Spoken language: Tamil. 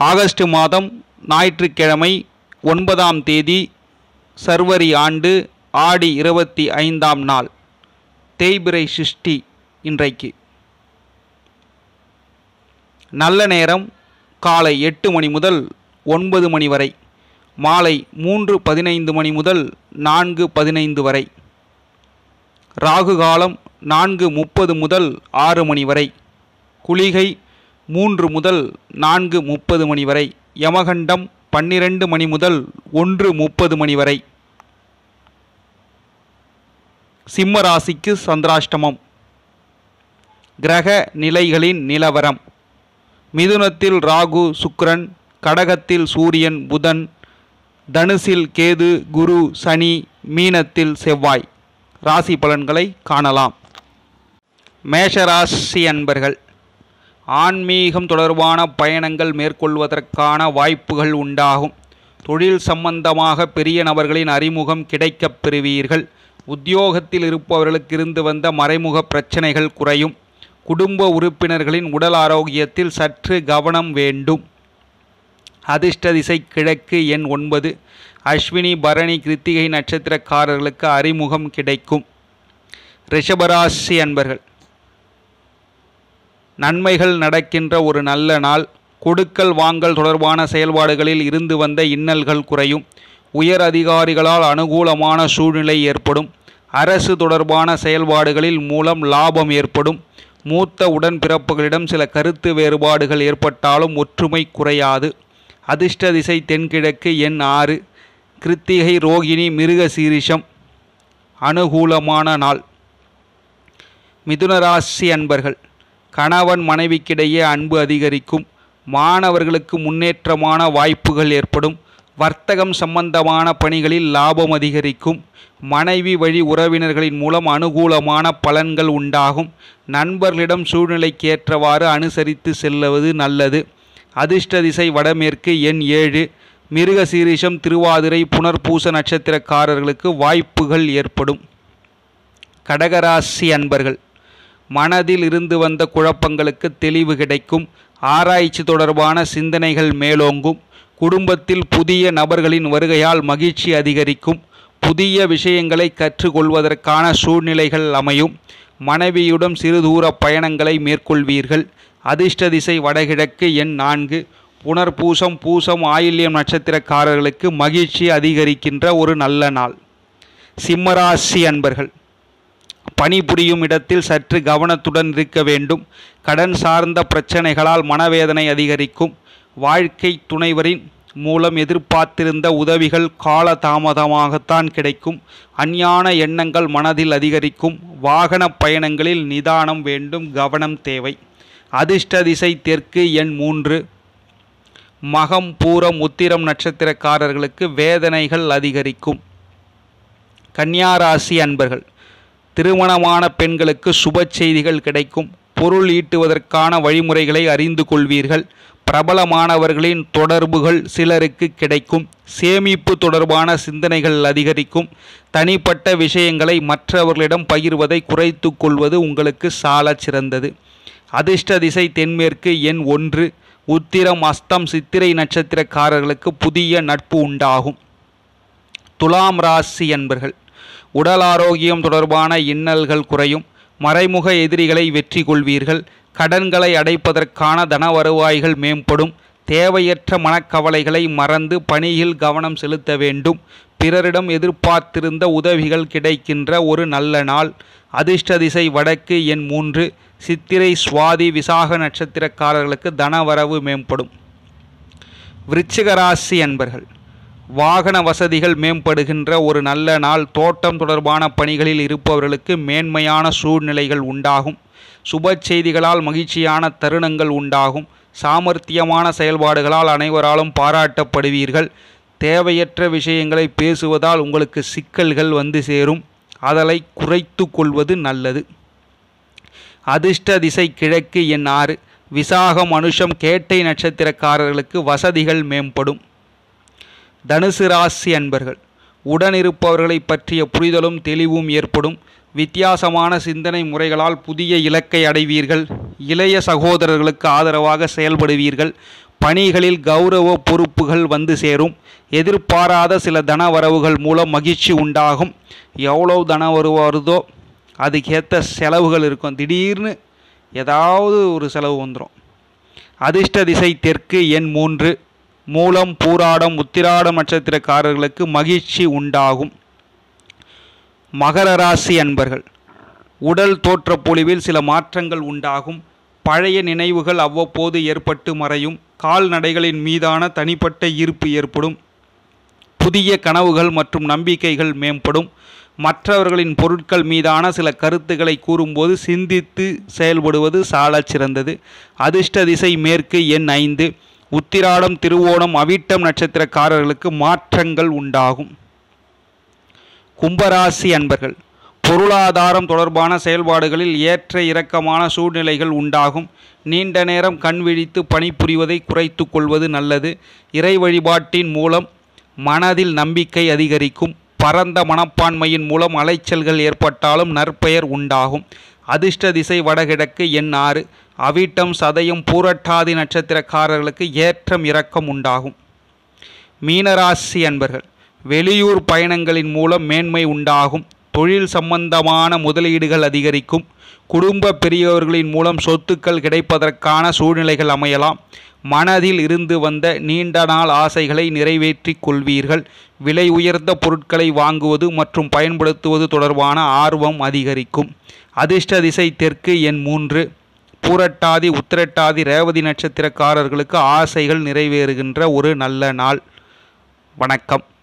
ஆகஸ்ட் மாதம் ஞாயிற்றுக்கிழமை ஒன்பதாம் தேதி சர்வரி ஆண்டு ஆடி இருபத்தி ஐந்தாம் நாள் தேய்பிறை சிருஷ்டி இன்றைக்கு நல்ல நேரம் காலை எட்டு மணி முதல் ஒன்பது மணி வரை மாலை மூன்று பதினைந்து மணி முதல் நான்கு பதினைந்து வரை ராகு காலம் நான்கு முப்பது முதல் ஆறு மணி வரை குளிகை மூன்று முதல் நான்கு முப்பது மணி வரை யமகண்டம் பன்னிரண்டு மணி முதல் ஒன்று முப்பது மணி வரை சிம்ம ராசிக்கு சந்திராஷ்டமம் கிரக நிலைகளின் நிலவரம் மிதுனத்தில் ராகு சுக்கிரன் கடகத்தில் சூரியன் புதன் தனுசில் கேது குரு சனி மீனத்தில் செவ்வாய் ராசி பலன்களை காணலாம் மேஷராசி அன்பர்கள் ஆன்மீகம் தொடர்பான பயணங்கள் மேற்கொள்வதற்கான வாய்ப்புகள் உண்டாகும் தொழில் சம்பந்தமாக பெரிய நபர்களின் அறிமுகம் கிடைக்கப் பெறுவீர்கள் உத்தியோகத்தில் இருப்பவர்களுக்கு இருந்து வந்த மறைமுக பிரச்சனைகள் குறையும் குடும்ப உறுப்பினர்களின் உடல் ஆரோக்கியத்தில் சற்று கவனம் வேண்டும் அதிர்ஷ்ட திசை கிழக்கு எண் ஒன்பது அஸ்வினி பரணி கிருத்திகை நட்சத்திரக்காரர்களுக்கு அறிமுகம் கிடைக்கும் ரிஷபராசி அன்பர்கள் நன்மைகள் நடக்கின்ற ஒரு நல்ல நாள் கொடுக்கல் வாங்கல் தொடர்பான செயல்பாடுகளில் இருந்து வந்த இன்னல்கள் குறையும் உயர் அதிகாரிகளால் அனுகூலமான சூழ்நிலை ஏற்படும் அரசு தொடர்பான செயல்பாடுகளில் மூலம் லாபம் ஏற்படும் மூத்த உடன்பிறப்புகளிடம் சில கருத்து வேறுபாடுகள் ஏற்பட்டாலும் ஒற்றுமை குறையாது அதிர்ஷ்ட திசை தென்கிழக்கு எண் ஆறு கிருத்திகை ரோகிணி மிருக சீரிஷம் அனுகூலமான நாள் மிதுனராசி அன்பர்கள் கணவன் மனைவிக்கிடையே அன்பு அதிகரிக்கும் மாணவர்களுக்கு முன்னேற்றமான வாய்ப்புகள் ஏற்படும் வர்த்தகம் சம்பந்தமான பணிகளில் லாபம் அதிகரிக்கும் மனைவி வழி உறவினர்களின் மூலம் அனுகூலமான பலன்கள் உண்டாகும் நண்பர்களிடம் சூழ்நிலைக்கேற்றவாறு அனுசரித்து செல்லுவது நல்லது அதிர்ஷ்ட திசை வடமேற்கு எண் ஏழு மிருக சீரிஷம் திருவாதிரை புனர்பூச நட்சத்திரக்காரர்களுக்கு வாய்ப்புகள் ஏற்படும் கடகராசி அன்பர்கள் மனதில் இருந்து வந்த குழப்பங்களுக்கு தெளிவு கிடைக்கும் ஆராய்ச்சி தொடர்பான சிந்தனைகள் மேலோங்கும் குடும்பத்தில் புதிய நபர்களின் வருகையால் மகிழ்ச்சி அதிகரிக்கும் புதிய விஷயங்களை கற்றுக்கொள்வதற்கான சூழ்நிலைகள் அமையும் மனைவியுடன் சிறுதூர பயணங்களை மேற்கொள்வீர்கள் அதிர்ஷ்ட திசை வடகிழக்கு எண் நான்கு புனர்பூசம் பூசம் ஆயில்யம் நட்சத்திரக்காரர்களுக்கு மகிழ்ச்சி அதிகரிக்கின்ற ஒரு நல்ல நாள் சிம்மராசி அன்பர்கள் பணிபுரியும் இடத்தில் சற்று கவனத்துடன் இருக்க வேண்டும் கடன் சார்ந்த பிரச்சனைகளால் மனவேதனை அதிகரிக்கும் வாழ்க்கை துணைவரின் மூலம் எதிர்பார்த்திருந்த உதவிகள் கால தாமதமாகத்தான் கிடைக்கும் அஞ்ஞான எண்ணங்கள் மனதில் அதிகரிக்கும் வாகன பயணங்களில் நிதானம் வேண்டும் கவனம் தேவை அதிர்ஷ்ட திசை தெற்கு எண் மூன்று மகம் பூரம் உத்திரம் நட்சத்திரக்காரர்களுக்கு வேதனைகள் அதிகரிக்கும் கன்னியாராசி அன்பர்கள் திருமணமான பெண்களுக்கு சுப செய்திகள் கிடைக்கும் பொருள் ஈட்டுவதற்கான வழிமுறைகளை அறிந்து கொள்வீர்கள் பிரபலமானவர்களின் தொடர்புகள் சிலருக்கு கிடைக்கும் சேமிப்பு தொடர்பான சிந்தனைகள் அதிகரிக்கும் தனிப்பட்ட விஷயங்களை மற்றவர்களிடம் பகிர்வதை குறைத்து கொள்வது உங்களுக்கு சால சிறந்தது அதிர்ஷ்ட திசை தென்மேற்கு எண் ஒன்று உத்திரம் அஸ்தம் சித்திரை நட்சத்திரக்காரர்களுக்கு புதிய நட்பு உண்டாகும் துலாம் ராசி என்பர்கள் உடல் ஆரோக்கியம் தொடர்பான இன்னல்கள் குறையும் மறைமுக எதிரிகளை வெற்றி கொள்வீர்கள் கடன்களை அடைப்பதற்கான தன வருவாய்கள் மேம்படும் தேவையற்ற மனக்கவலைகளை மறந்து பணியில் கவனம் செலுத்த வேண்டும் பிறரிடம் எதிர்பார்த்திருந்த உதவிகள் கிடைக்கின்ற ஒரு நல்ல நாள் அதிர்ஷ்ட திசை வடக்கு எண் மூன்று சித்திரை சுவாதி விசாக நட்சத்திரக்காரர்களுக்கு தனவரவு மேம்படும் விருச்சிக ராசி என்பர்கள் வாகன வசதிகள் மேம்படுகின்ற ஒரு நல்ல நாள் தோட்டம் தொடர்பான பணிகளில் இருப்பவர்களுக்கு மேன்மையான சூழ்நிலைகள் உண்டாகும் சுப செய்திகளால் மகிழ்ச்சியான தருணங்கள் உண்டாகும் சாமர்த்தியமான செயல்பாடுகளால் அனைவராலும் பாராட்டப்படுவீர்கள் தேவையற்ற விஷயங்களை பேசுவதால் உங்களுக்கு சிக்கல்கள் வந்து சேரும் அதனை குறைத்து கொள்வது நல்லது அதிர்ஷ்ட திசை கிழக்கு எண் ஆறு விசாகம் அனுஷம் கேட்டை நட்சத்திரக்காரர்களுக்கு வசதிகள் மேம்படும் தனுசு ராசி அன்பர்கள் உடனிருப்பவர்களை பற்றிய புரிதலும் தெளிவும் ஏற்படும் வித்தியாசமான சிந்தனை முறைகளால் புதிய இலக்கை அடைவீர்கள் இளைய சகோதரர்களுக்கு ஆதரவாக செயல்படுவீர்கள் பணிகளில் கௌரவ பொறுப்புகள் வந்து சேரும் எதிர்பாராத சில தனவரவுகள் மூலம் மகிழ்ச்சி உண்டாகும் எவ்வளோ தனவரவு வருதோ அதுக்கேற்ற செலவுகள் இருக்கும் திடீர்னு ஏதாவது ஒரு செலவு வந்துடும் அதிர்ஷ்ட திசை தெற்கு எண் மூன்று மூலம் பூராடம் உத்திராடம் நட்சத்திரக்காரர்களுக்கு மகிழ்ச்சி உண்டாகும் மகர ராசி அன்பர்கள் உடல் தோற்றப் பொலிவில் சில மாற்றங்கள் உண்டாகும் பழைய நினைவுகள் அவ்வப்போது ஏற்பட்டு மறையும் கால்நடைகளின் மீதான தனிப்பட்ட ஈர்ப்பு ஏற்படும் புதிய கனவுகள் மற்றும் நம்பிக்கைகள் மேம்படும் மற்றவர்களின் பொருட்கள் மீதான சில கருத்துக்களை கூறும்போது சிந்தித்து செயல்படுவது சாலச் சிறந்தது அதிர்ஷ்ட திசை மேற்கு எண் ஐந்து உத்திராடம் திருவோணம் அவிட்டம் நட்சத்திரக்காரர்களுக்கு மாற்றங்கள் உண்டாகும் கும்பராசி அன்பர்கள் பொருளாதாரம் தொடர்பான செயல்பாடுகளில் ஏற்ற இறக்கமான சூழ்நிலைகள் உண்டாகும் நீண்ட நேரம் கண் விழித்து பணிபுரிவதை குறைத்து கொள்வது நல்லது இறை வழிபாட்டின் மூலம் மனதில் நம்பிக்கை அதிகரிக்கும் பரந்த மனப்பான்மையின் மூலம் அலைச்சல்கள் ஏற்பட்டாலும் நற்பெயர் உண்டாகும் அதிர்ஷ்ட திசை வடகிழக்கு எண் ஆறு அவிட்டம் சதயம் பூரட்டாதி நட்சத்திரக்காரர்களுக்கு ஏற்றம் இறக்கம் உண்டாகும் மீனராசி அன்பர்கள் வெளியூர் பயணங்களின் மூலம் மேன்மை உண்டாகும் தொழில் சம்பந்தமான முதலீடுகள் அதிகரிக்கும் குடும்ப பெரியவர்களின் மூலம் சொத்துக்கள் கிடைப்பதற்கான சூழ்நிலைகள் அமையலாம் மனதில் இருந்து வந்த நீண்ட நாள் ஆசைகளை நிறைவேற்றிக் கொள்வீர்கள் விலை உயர்ந்த பொருட்களை வாங்குவது மற்றும் பயன்படுத்துவது தொடர்பான ஆர்வம் அதிகரிக்கும் அதிர்ஷ்ட திசை தெற்கு எண் மூன்று பூரட்டாதி உத்திரட்டாதி ரேவதி நட்சத்திரக்காரர்களுக்கு ஆசைகள் நிறைவேறுகின்ற ஒரு நல்ல நாள் வணக்கம்